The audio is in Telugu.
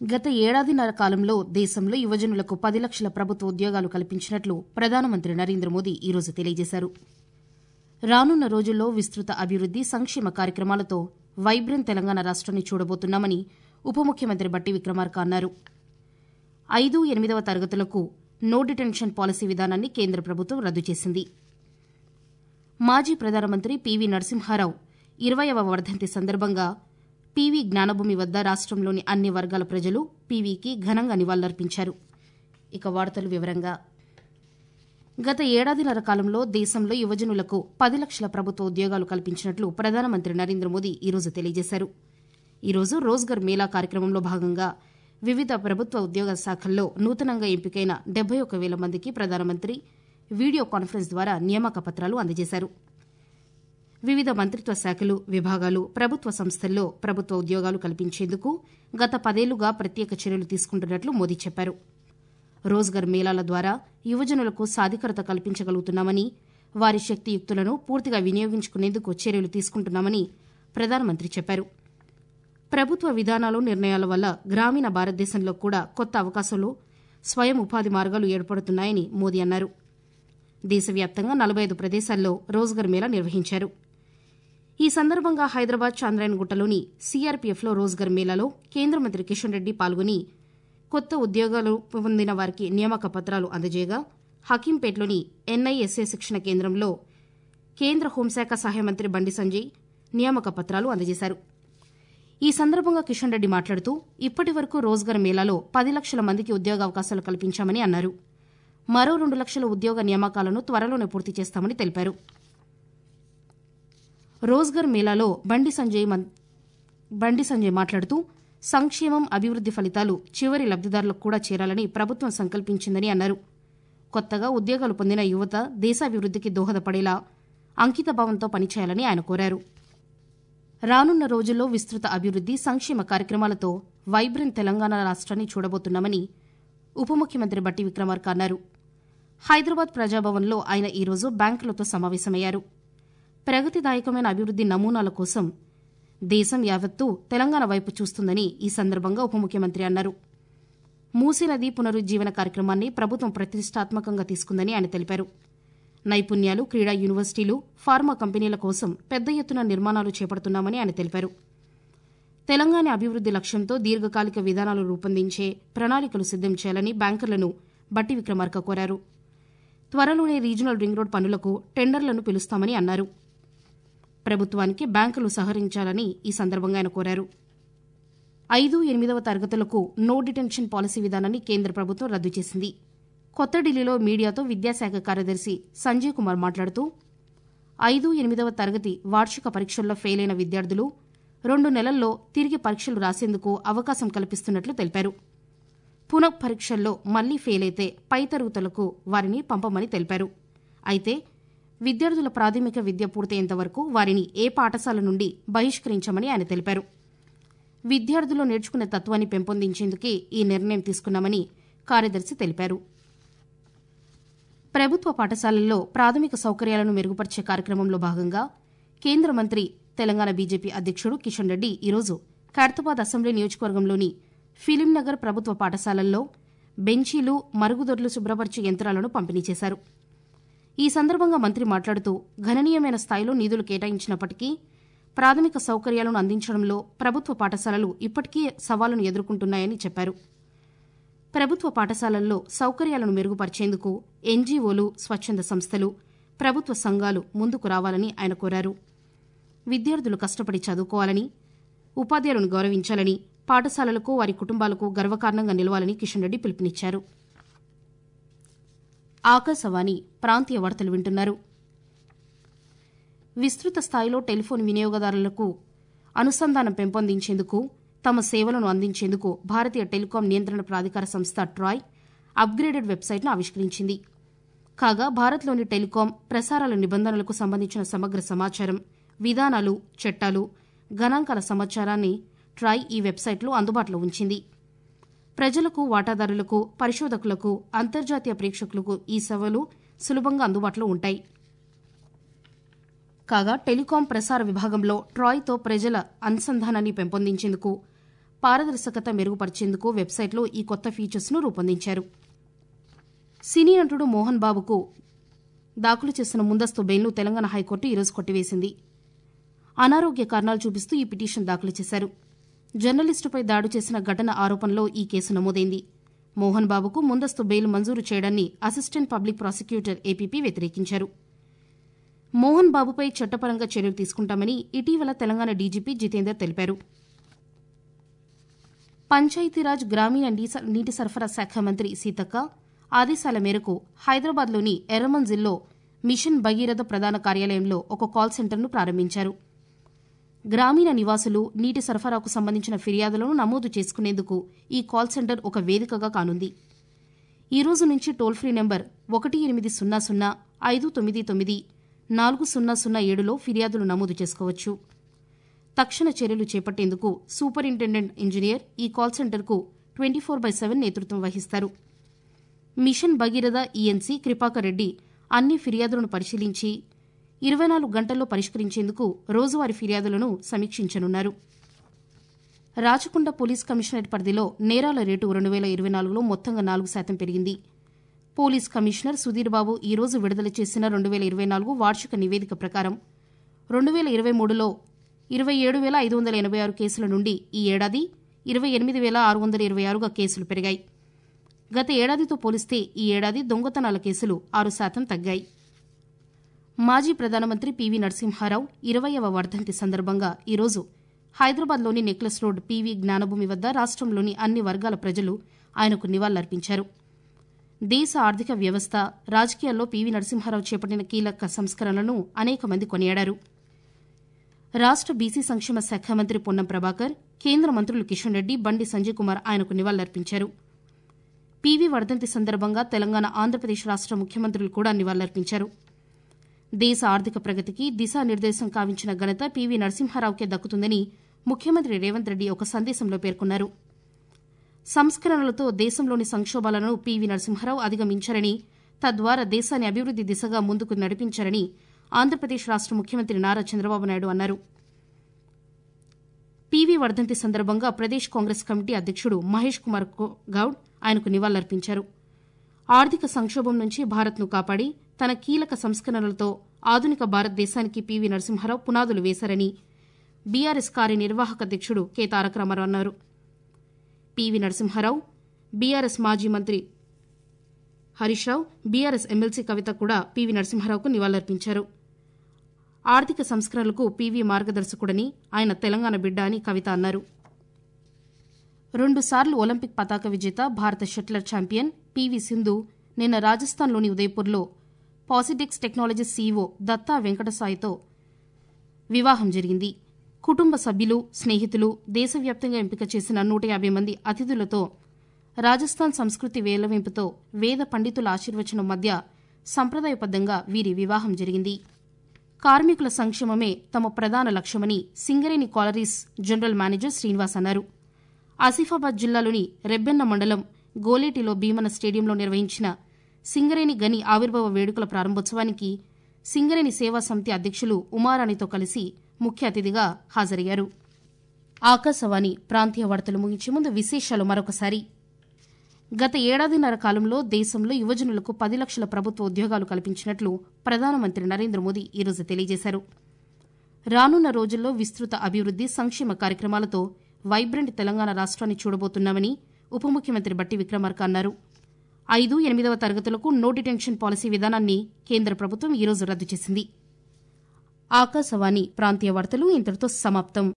గత ఏడాదిన్నర కాలంలో దేశంలో యువజనులకు పది లక్షల ప్రభుత్వ ఉద్యోగాలు కల్పించినట్లు ప్రధానమంత్రి నరేంద్ర మోదీ ఈరోజు తెలియజేశారు రానున్న రోజుల్లో విస్తృత అభివృద్ది సంక్షేమ కార్యక్రమాలతో వైబ్రెంట్ తెలంగాణ రాష్ట్రాన్ని చూడబోతున్నామని ఉప ముఖ్యమంత్రి బట్టి విక్రమార్క అన్నారు ఐదు ఎనిమిదవ తరగతులకు నో డిటెన్షన్ పాలసీ విధానాన్ని కేంద్ర ప్రభుత్వం రద్దు చేసింది మాజీ ప్రధానమంత్రి పివి నరసింహారావు ఇరవయవ వర్ధంతి సందర్భంగా పీవీ జ్ఞానభూమి వద్ద రాష్ట్రంలోని అన్ని వర్గాల ప్రజలు పీవీకి ఘనంగా నివాళులర్పించారు ఇక వార్తలు వివరంగా గత ఏడాదిన్నర కాలంలో దేశంలో యువజనులకు పది లక్షల ప్రభుత్వ ఉద్యోగాలు కల్పించినట్లు ప్రధానమంత్రి నరేంద్ర మోదీ ఈరోజు తెలియజేశారు ఈరోజు రోజ్గర్ మేళా కార్యక్రమంలో భాగంగా వివిధ ప్రభుత్వ ఉద్యోగ శాఖల్లో నూతనంగా ఎంపికైన డెబ్బై ఒక్క వేల మందికి ప్రధానమంత్రి వీడియో కాన్ఫరెన్స్ ద్వారా నియామక పత్రాలు అందజేశారు వివిధ మంత్రిత్వ శాఖలు విభాగాలు ప్రభుత్వ సంస్థల్లో ప్రభుత్వ ఉద్యోగాలు కల్పించేందుకు గత పదేళ్లుగా ప్రత్యేక చర్యలు తీసుకుంటున్నట్లు మోదీ చెప్పారు రోజ్గర్ మేళాల ద్వారా యువజనులకు సాధికారత కల్పించగలుగుతున్నామని వారి శక్తియుక్తులను పూర్తిగా వినియోగించుకునేందుకు చర్యలు తీసుకుంటున్నామని ప్రధానమంత్రి చెప్పారు ప్రభుత్వ విధానాలు నిర్ణయాల వల్ల గ్రామీణ భారతదేశంలో కూడా కొత్త అవకాశాలు స్వయం ఉపాధి మార్గాలు ఏర్పడుతున్నాయని మోదీ అన్నారు దేశవ్యాప్తంగా నలభై ఐదు ప్రదేశాల్లో రోజ్గర్ మేళా నిర్వహించారు ఈ సందర్భంగా హైదరాబాద్ చాంద్రాయణగుట్టలోని సీఆర్పీఎఫ్లో రోజ్గర్ మేళాలో కేంద్ర మంత్రి కిషన్ రెడ్డి పాల్గొని కొత్త ఉద్యోగాలు పొందిన వారికి నియామక పత్రాలు అందజేయగా హకీంపేట్లోని ఎన్ఐఎస్ఏ శిక్షణ కేంద్రంలో కేంద్ర హోంశాఖ సహాయ మంత్రి బండి సంజయ్ నియామక పత్రాలు అందజేశారు ఈ సందర్భంగా కిషన్ రెడ్డి మాట్లాడుతూ ఇప్పటి వరకు రోజ్గర్ మేళాలో పది లక్షల మందికి ఉద్యోగావకాశాలు కల్పించామని అన్నారు మరో రెండు లక్షల ఉద్యోగ నియామకాలను త్వరలోనే పూర్తి చేస్తామని తెలిపారు రోజ్గర్ మేళాలో బండి సంజయ్ బండి సంజయ్ మాట్లాడుతూ సంక్షేమం అభివృద్ది ఫలితాలు చివరి లబ్దిదారులకు కూడా చేరాలని ప్రభుత్వం సంకల్పించిందని అన్నారు కొత్తగా ఉద్యోగాలు పొందిన యువత దేశాభివృద్దికి దోహదపడేలా అంకితభావంతో పనిచేయాలని ఆయన కోరారు రానున్న రోజుల్లో విస్తృత అభివృద్ది సంక్షేమ కార్యక్రమాలతో వైబ్రెంట్ తెలంగాణ రాష్ట్రాన్ని చూడబోతున్నామని ఉప ముఖ్యమంత్రి బట్టి విక్రమార్క అన్నారు హైదరాబాద్ ప్రజాభవన్లో ఆయన ఈరోజు బ్యాంకులతో సమావేశమయ్యారు ప్రగతిదాయకమైన అభివృద్ది నమూనాల కోసం దేశం యావత్తూ తెలంగాణ వైపు చూస్తుందని ఈ సందర్భంగా ఉప ముఖ్యమంత్రి అన్నారు మూసీ నది పునరుజ్జీవన కార్యక్రమాన్ని ప్రభుత్వం ప్రతిష్టాత్మకంగా తీసుకుందని ఆయన తెలిపారు నైపుణ్యాలు క్రీడా యూనివర్సిటీలు ఫార్మా కంపెనీల కోసం పెద్ద ఎత్తున నిర్మాణాలు చేపడుతున్నామని ఆయన తెలిపారు తెలంగాణ అభివృద్ది లక్ష్యంతో దీర్ఘకాలిక విధానాలు రూపొందించే ప్రణాళికలు సిద్దం చేయాలని బ్యాంకర్లను బట్టి విక్రమార్క కోరారు త్వరలోనే రీజనల్ రింగ్ రోడ్ పనులకు టెండర్లను పిలుస్తామని అన్నారు ప్రభుత్వానికి బ్యాంకులు సహకరించాలని ఈ సందర్భంగా ఆయన కోరారు ఐదు ఎనిమిదవ తరగతులకు నో డిటెన్షన్ పాలసీ విధానాన్ని కేంద్ర ప్రభుత్వం రద్దు చేసింది కొత్త ఢిల్లీలో మీడియాతో విద్యాశాఖ కార్యదర్శి సంజయ్ కుమార్ మాట్లాడుతూ ఐదు ఎనిమిదవ తరగతి వార్షిక పరీక్షల్లో ఫెయిల్ అయిన విద్యార్థులు రెండు నెలల్లో తిరిగి పరీక్షలు రాసేందుకు అవకాశం కల్పిస్తున్నట్లు తెలిపారు పునః పరీక్షల్లో మళ్లీ ఫెయిల్ అయితే పై తరగతులకు వారిని పంపమని తెలిపారు అయితే విద్యార్థుల ప్రాథమిక విద్య పూర్తయ్యేంత వరకు వారిని ఏ పాఠశాల నుండి బహిష్కరించమని ఆయన తెలిపారు విద్యార్థులు నేర్చుకునే తత్వాన్ని పెంపొందించేందుకే ఈ నిర్ణయం తీసుకున్నామని కార్యదర్శి తెలిపారు ప్రభుత్వ పాఠశాలల్లో ప్రాథమిక సౌకర్యాలను మెరుగుపరిచే కార్యక్రమంలో భాగంగా కేంద్ర మంత్రి తెలంగాణ బీజేపీ అధ్యక్షుడు కిషన్ రెడ్డి ఈరోజు ఖైరతాబాద్ అసెంబ్లీ నియోజకవర్గంలోని ఫిలింనగర్ ప్రభుత్వ పాఠశాలల్లో బెంచీలు మరుగుదొడ్లు శుభ్రపరిచే యంత్రాలను పంపిణీ చేశారు ఈ సందర్భంగా మంత్రి మాట్లాడుతూ గణనీయమైన స్థాయిలో నిధులు కేటాయించినప్పటికీ ప్రాథమిక సౌకర్యాలను అందించడంలో ప్రభుత్వ పాఠశాలలు ఇప్పటికీ సవాలును ఎదుర్కొంటున్నాయని చెప్పారు ప్రభుత్వ పాఠశాలల్లో సౌకర్యాలను మెరుగుపరిచేందుకు ఎన్జీఓలు స్వచ్ఛంద సంస్థలు ప్రభుత్వ సంఘాలు ముందుకు రావాలని ఆయన కోరారు విద్యార్థులు కష్టపడి చదువుకోవాలని ఉపాధ్యాయులను గౌరవించాలని పాఠశాలలకు వారి కుటుంబాలకు గర్వకారణంగా నిలవాలని కిషన్ రెడ్డి పిలుపునిచ్చారు ఆకాశవాణి ప్రాంతీయ వార్తలు వింటున్నారు విస్తృత స్థాయిలో టెలిఫోన్ వినియోగదారులకు అనుసంధానం పెంపొందించేందుకు తమ సేవలను అందించేందుకు భారతీయ టెలికాం నియంత్రణ ప్రాధికార సంస్థ ట్రాయ్ అప్గ్రేడెడ్ వెబ్సైట్ను ఆవిష్కరించింది కాగా భారత్లోని టెలికాం ప్రసారాల నిబంధనలకు సంబంధించిన సమగ్ర సమాచారం విధానాలు చట్టాలు గణాంకాల సమాచారాన్ని ట్రాయ్ ఈ వెబ్సైట్లో అందుబాటులో ఉంచింది ప్రజలకు వాటాదారులకు పరిశోధకులకు అంతర్జాతీయ ప్రేక్షకులకు ఈ సేవలు సులభంగా అందుబాటులో ఉంటాయి కాగా టెలికాం ప్రసార విభాగంలో ట్రాయ్తో ప్రజల అనుసంధానాన్ని పెంపొందించేందుకు పారదర్శకత మెరుగుపరిచేందుకు వెబ్సైట్లో ఈ కొత్త ఫీచర్స్ను రూపొందించారు సినీ నటుడు మోహన్ బాబుకు దాఖలు చేసిన ముందస్తు బెయిల్ను తెలంగాణ హైకోర్టు ఈరోజు కొట్టివేసింది అనారోగ్య కారణాలు చూపిస్తూ ఈ పిటిషన్ దాఖలు చేశారు జర్నలిస్టుపై దాడి చేసిన ఘటన ఆరోపణలో ఈ కేసు నమోదైంది మోహన్ బాబుకు ముందస్తు బెయిల్ మంజూరు చేయడాన్ని అసిస్టెంట్ పబ్లిక్ ప్రాసిక్యూటర్ ఏపీపీ వ్యతిరేకించారు మోహన్ బాబుపై చట్టపరంగా చర్యలు తీసుకుంటామని ఇటీవల తెలంగాణ డీజీపీ జితేందర్ తెలిపారు పంచాయతీరాజ్ గ్రామీణ నీటి సరఫరా శాఖ మంత్రి సీతక్క ఆదేశాల మేరకు హైదరాబాద్లోని ఎర్రమంజిల్లో మిషన్ భగీరథ ప్రధాన కార్యాలయంలో ఒక కాల్ సెంటర్ను ప్రారంభించారు గ్రామీణ నివాసులు నీటి సరఫరాకు సంబంధించిన ఫిర్యాదులను నమోదు చేసుకునేందుకు ఈ కాల్ సెంటర్ ఒక వేదికగా కానుంది ఈ రోజు నుంచి టోల్ ఫ్రీ నెంబర్ ఒకటి ఎనిమిది సున్నా సున్నా ఐదు తొమ్మిది తొమ్మిది నాలుగు సున్నా సున్నా ఏడులో ఫిర్యాదులు నమోదు చేసుకోవచ్చు తక్షణ చర్యలు చేపట్టేందుకు సూపరింటెండెంట్ ఇంజనీర్ ఈ కాల్ సెంటర్కు ట్వంటీ ఫోర్ బై సెవెన్ నేతృత్వం వహిస్తారు మిషన్ భగీరథ ఈఎన్సీ కృపాకర్ రెడ్డి అన్ని ఫిర్యాదులను పరిశీలించి ఇరవై నాలుగు గంటల్లో పరిష్కరించేందుకు రోజువారీ ఫిర్యాదులను సమీక్షించనున్నారు రాచకొండ పోలీస్ కమిషనరేట్ పరిధిలో నేరాల రేటు రెండు వేల ఇరవై నాలుగులో మొత్తంగా నాలుగు శాతం పెరిగింది పోలీస్ కమిషనర్ సుధీర్ బాబు ఈ రోజు విడుదల చేసిన రెండు వేల ఇరవై నాలుగు వార్షిక నివేదిక ప్రకారం రెండు వేల ఇరవై మూడులో ఇరవై ఏడు వేల ఐదు వందల ఎనభై ఆరు కేసుల నుండి ఈ ఏడాది ఇరవై ఎనిమిది వేల ఆరు వందల ఇరవై ఆరుగా కేసులు పెరిగాయి గత ఏడాదితో పోలిస్తే ఈ ఏడాది దొంగతనాల కేసులు ఆరు శాతం తగ్గాయి మాజీ ప్రధానమంత్రి పివి నరసింహారావు ఇరవయవ వర్ధంతి సందర్భంగా ఈరోజు హైదరాబాద్లోని నెక్లెస్ రోడ్ పీవీ జ్ఞానభూమి వద్ద రాష్ట్రంలోని అన్ని వర్గాల ప్రజలు ఆయనకు నివాళులర్పించారు దేశ ఆర్థిక వ్యవస్థ రాజకీయాల్లో పీవీ నరసింహారావు చేపట్టిన కీలక సంస్కరణలను అనేక మంది కొనియాడారు రాష్ట బీసీ సంక్షేమ శాఖ మంత్రి పొన్నం ప్రభాకర్ కేంద్ర మంత్రులు కిషన్ రెడ్డి బండి సంజయ్ కుమార్ ఆయనకు నివాళులర్పించారు పీవీ వర్ధంతి సందర్భంగా తెలంగాణ ఆంధ్రప్రదేశ్ రాష్ట ముఖ్యమంత్రులు కూడా నివాళులర్పించారు దేశ ఆర్థిక ప్రగతికి దిశానిర్దేశం కావించిన ఘనత పీవీ నరసింహారావుకే దక్కుతుందని ముఖ్యమంత్రి రేవంత్ రెడ్డి ఒక సందేశంలో పేర్కొన్నారు సంస్కరణలతో దేశంలోని సంక్షోభాలను పీవీ నరసింహారావు అధిగమించారని తద్వారా దేశాన్ని అభివృద్ది దిశగా ముందుకు నడిపించారని ఆంధ్రప్రదేశ్ రాష్ట ముఖ్యమంత్రి నారా చంద్రబాబు నాయుడు అన్నారు పీవీ వర్ధంతి సందర్భంగా ప్రదేశ్ కాంగ్రెస్ కమిటీ అధ్యక్షుడు మహేష్ కుమార్ గౌడ్ ఆయనకు నివాళులర్పించారు ఆర్థిక సంక్షోభం నుంచి భారత్ను కాపాడి తన కీలక సంస్కరణలతో ఆధునిక భారతదేశానికి పీవీ నరసింహారావు పునాదులు వేశారని బీఆర్ఎస్ కార్యనిర్వాహక అధ్యక్షుడు కె తారక రామారావు అన్నారు పీవీ నరసింహారావు బీఆర్ఎస్ మాజీ మంత్రి హరీష్ రావు బీఆర్ఎస్ ఎమ్మెల్సీ కవిత కూడా పీవీ నరసింహారావుకు నివాళులర్పించారు ఆర్థిక సంస్కరణలకు పీవీ మార్గదర్శకుడని ఆయన తెలంగాణ బిడ్డ అని కవిత అన్నారు రెండుసార్లు ఒలింపిక్ పతాక విజేత భారత షట్లర్ ఛాంపియన్ పీవీ సింధు నిన్న రాజస్థాన్లోని ఉదయ్పూర్లో పాసిటెక్స్ టెక్నాలజీస్ సీఈఓ దత్తా వెంకటసాయితో వివాహం జరిగింది కుటుంబ సభ్యులు స్నేహితులు దేశవ్యాప్తంగా ఎంపిక చేసిన నూట యాభై మంది అతిథులతో రాజస్థాన్ సంస్కృతి వేలవింపుతో వేద పండితుల ఆశీర్వచనం మధ్య సంప్రదాయబద్దంగా వీరి వివాహం జరిగింది కార్మికుల సంక్షేమమే తమ ప్రధాన లక్ష్యమని Singareni collieries general manager Srinivas అన్నారు ఆసిఫాబాద్ జిల్లాలోని రెబ్బెన్న మండలం గోలేటిలో భీమన స్టేడియంలో నిర్వహించిన సింగరేణి గని ఆవిర్భావ వేడుకల ప్రారంభోత్సవానికి సింగరేణి సేవా సమితి అధ్యక్షులు ఉమారాణితో కలిసి ముఖ్య అతిథిగా హాజరయ్యారు ఆకాశవాణి ప్రాంతీయ వార్తలు ముగించే ముందు విశేషాలు మరొకసారి గత ఏడాదిన్నర కాలంలో దేశంలో యువజనులకు పది లక్షల ప్రభుత్వ ఉద్యోగాలు కల్పించినట్లు ప్రధానమంత్రి నరేంద్ర మోదీ ఈరోజు తెలియజేశారు రానున్న రోజుల్లో విస్తృత అభివృద్ది సంక్షేమ కార్యక్రమాలతో వైబ్రెంట్ తెలంగాణ రాష్ట్రాన్ని చూడబోతున్నామని ఉప ముఖ్యమంత్రి బట్టి విక్రమార్క అన్నారు ఐదు ఎనిమిదవ తరగతులకు నో డిటెన్షన్ పాలసీ విధానాన్ని కేంద్ర ప్రభుత్వం ఈరోజు రద్దు చేసింది ఆకాశవాణి ప్రాంతీయ వార్తలు ఇంతటితో సమాప్తం